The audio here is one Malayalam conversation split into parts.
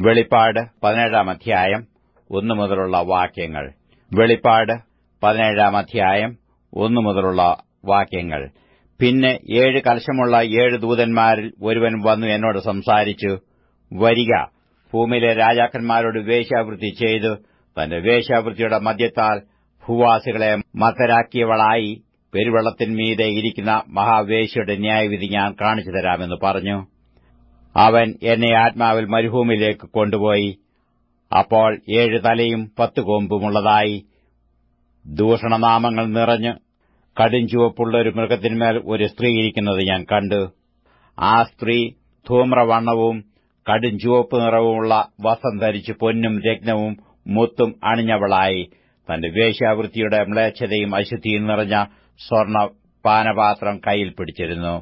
വെളിപ്പാട് പതിനേഴാം അധ്യായം ഒന്നു മുതലുള്ള വാക്യങ്ങൾ വെളിപ്പാട് പതിനേഴാം അധ്യായം ഒന്നു മുതലുള്ള വാക്യങ്ങൾ പിന്നെ ഏഴ് കലശമുള്ള ഏഴ് ദൂതന്മാരിൽ ഒരുവൻ വന്നു എന്നോട് സംസാരിച്ചു വരിക ഭൂമിയിലെ രാജാക്കന്മാരോട് വേശ്യാവൃത്തി ചെയ്തു തന്റെ വേശ്യാവൃത്തിയുടെ മദ്യത്താൽ ഭൂവാസികളെ മത്തരാക്കിയവളായി പെരുവെള്ളത്തിന്മീതെ ഇരിക്കുന്ന മഹാവേശ്യയുടെ ന്യായവിധി ഞാൻ കാണിച്ചു തരാമെന്ന് പറഞ്ഞു അവൻ എന്നെ ആത്മാവിൽ മരുഭൂമിയിലേക്ക് കൊണ്ടുപോയി അപ്പോൾ ഏഴ് തലയും പത്ത് കൊമ്പുമുള്ളതായി ദൂഷണനാമങ്ങൾ നിറഞ്ഞ് കടുംചുവപ്പുള്ള ഒരു മൃഗത്തിന്മേൽ ഒരു സ്ത്രീ ഇരിക്കുന്നത് ഞാൻ കണ്ടു ആ സ്ത്രീ ധൂമ്രവണ്ണവും കടുംചുവപ്പ് നിറവുമുള്ള വസ്ത്രം ധരിച്ച് പൊന്നും രത്നവും മുത്തും അണിഞ്ഞവളായി തന്റെ വേശ്യാവൃത്തിയുടെ മ്ലേച്ഛതയും അശുദ്ധിയും നിറഞ്ഞ സ്വർണ പാനപാത്രം കയ്യിൽ പിടിച്ചിരുന്നു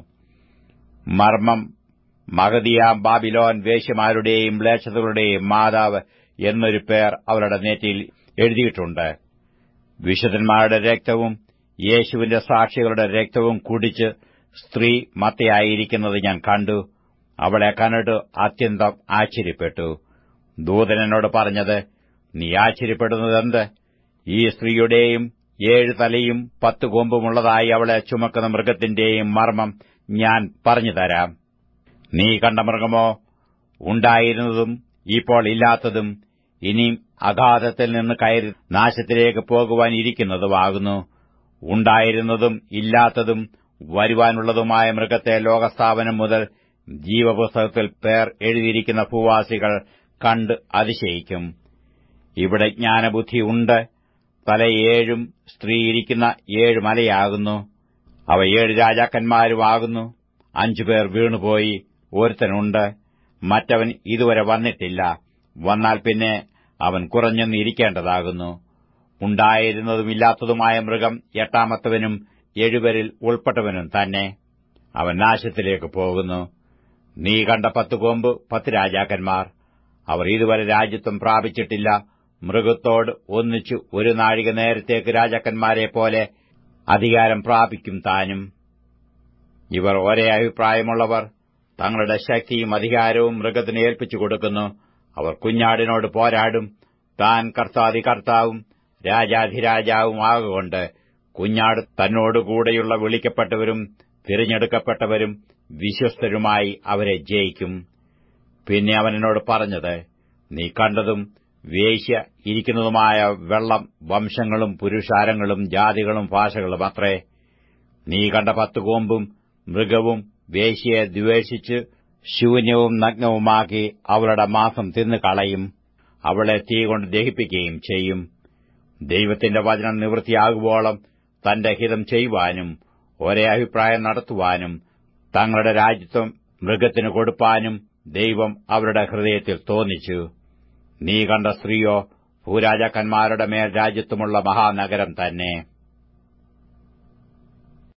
മർമ്മം മഹതിയാം ബാബിലോൻ വേശ്യമാരുടെയും മ്ലേച്ഛതകളുടെയും മാതാവ് എന്നൊരു പേർ അവരുടെ നെറ്റിയിൽ എഴുതിയിട്ടുണ്ട് വിശുദ്ധന്മാരുടെ രക്തവും യേശുവിന്റെ സാക്ഷികളുടെ രക്തവും കുടിച്ച് സ്ത്രീ മത്തയായിരിക്കുന്നത് ഞാൻ കണ്ടു അവളെ കണ്ടിട്ട് അത്യന്തം ആശ്ചര്യപ്പെട്ടു ദൂതനോട് പറഞ്ഞത് നീ ആശ്ചര്യപ്പെടുന്നതെന്ത് ഈ സ്ത്രീയുടെയും ഏഴ് തലയും പത്ത് കൊമ്പുമുള്ളതായി അവളെ ചുമക്കുന്ന മൃഗത്തിന്റെയും മർമ്മം ഞാൻ പറഞ്ഞുതരാം നീ കണ്ട മൃഗമോ ഉണ്ടായിരുന്നതും ഇപ്പോൾ ഇല്ലാത്തതും ഇനിയും അഗാധത്തിൽ നിന്ന് കയറി നാശത്തിലേക്ക് പോകുവാൻ ഇരിക്കുന്നതുമാകുന്നു ഉണ്ടായിരുന്നതും ഇല്ലാത്തതും വരുവാനുള്ളതുമായ മൃഗത്തെ ലോകസ്ഥാപനം മുതൽ ജീവപുസ്തകത്തിൽ പേർ എഴുതിയിരിക്കുന്ന ഭൂവാസികൾ കണ്ട് അതിശയിക്കും ഇവിടെ ജ്ഞാനബുദ്ധി ഉണ്ട് തല ഏഴും സ്ത്രീ ഇരിക്കുന്ന ഏഴ് മലയാകുന്നു അവ ഏഴ് രാജാക്കന്മാരുമാകുന്നു അഞ്ചുപേർ വീണുപോയി ഒരുത്തനുണ്ട് മറ്റവൻ ഇതുവരെ വന്നിട്ടില്ല വന്നാൽ പിന്നെ അവൻ കുറഞ്ഞൊന്ന് ഇരിക്കേണ്ടതാകുന്നു ഉണ്ടായിരുന്നതുമില്ലാത്തതുമായ മൃഗം എട്ടാമത്തവനും എഴുവരിൽ ഉൾപ്പെട്ടവനും തന്നെ അവൻ നാശത്തിലേക്ക് പോകുന്നു നീ കണ്ട പത്ത് കൊമ്പ് പത്ത് രാജാക്കന്മാർ അവർ ഇതുവരെ രാജ്യത്വം പ്രാപിച്ചിട്ടില്ല മൃഗത്തോട് ഒന്നിച്ചു ഒരു നാഴിക നേരത്തേക്ക് രാജാക്കന്മാരെ പോലെ അധികാരം പ്രാപിക്കും താനും ഇവർ ഒരേ അഭിപ്രായമുള്ളവർ തങ്ങളുടെ ശക്തിയും അധികാരവും മൃഗത്തിന് ഏൽപ്പിച്ചു കൊടുക്കുന്നു അവർ കുഞ്ഞാടിനോട് പോരാടും താൻ കർത്താതി കർത്താവും രാജാധിരാജാവും ആകൊണ്ട് കുഞ്ഞാട് തന്നോടുകൂടെയുള്ള വിളിക്കപ്പെട്ടവരും തിരഞ്ഞെടുക്കപ്പെട്ടവരും വിശ്വസ്തരുമായി അവരെ ജയിക്കും പിന്നെ അവനോട് പറഞ്ഞത് നീ കണ്ടതും വേശ്യ ഇരിക്കുന്നതുമായ വെള്ളം വംശങ്ങളും പുരുഷാരങ്ങളും ജാതികളും ഭാഷകളും അത്രേ നീ കണ്ട പത്ത് കോമ്പും മൃഗവും വേശ്യയെ ദ്വേഷിച്ച് ശൂന്യവും നഗ്നവുമാക്കി അവളുടെ മാസം തിന്നു കളയും അവളെ തീ കൊണ്ട് ദഹിപ്പിക്കുകയും ചെയ്യും ദൈവത്തിന്റെ വചനം നിവൃത്തിയാകുവോളം തന്റെ ഹിതം ചെയ്യുവാനും ഒരേ അഭിപ്രായം നടത്തുവാനും തങ്ങളുടെ രാജ്യത്വം മൃഗത്തിന് കൊടുപ്പാനും ദൈവം അവരുടെ ഹൃദയത്തിൽ തോന്നിച്ചു നീ കണ്ട സ്ത്രീയോ ഭൂരാജാക്കന്മാരുടെ മേൽ രാജ്യത്വമുള്ള മഹാനഗരം തന്നെ